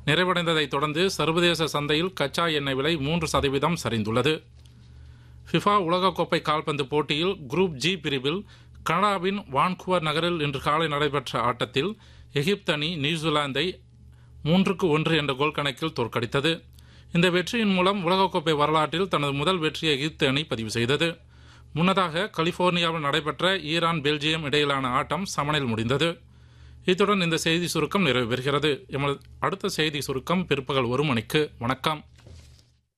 நிறைவடைந்ததைத் தொடர்ந்து சர்வதேச சந்தையில் கச்சா எண்ணெய் விலை மூன்று சதவீதம் சரிந்துள்ளது ஃபிஃபா உலகக்கோப்பை கால்பந்து போட்டியில் குரூப் ஜி பிரிவில் கனடாவின் வான்குவர் நகரில் இன்று காலை நடைபெற்ற ஆட்டத்தில் எகிப்து அணி நியூசிலாந்தை மூன்றுக்கு ஒன்று என்ற கோல் கணக்கில் தோற்கடித்தது இந்த வெற்றியின் மூலம் உலகக்கோப்பை வரலாற்றில் தனது முதல் வெற்றியை எகிப்து அணி பதிவு செய்தது முன்னதாக கலிபோர்னியாவில் நடைபெற்ற ஈரான் பெல்ஜியம் இடையிலான ஆட்டம் சமனில் முடிந்தது இத்துடன் இந்த செய்தி சுருக்கம் நிறைவு பெறுகிறது எமது அடுத்த செய்தி சுருக்கம் பிற்பகல் ஒரு மணிக்கு வணக்கம்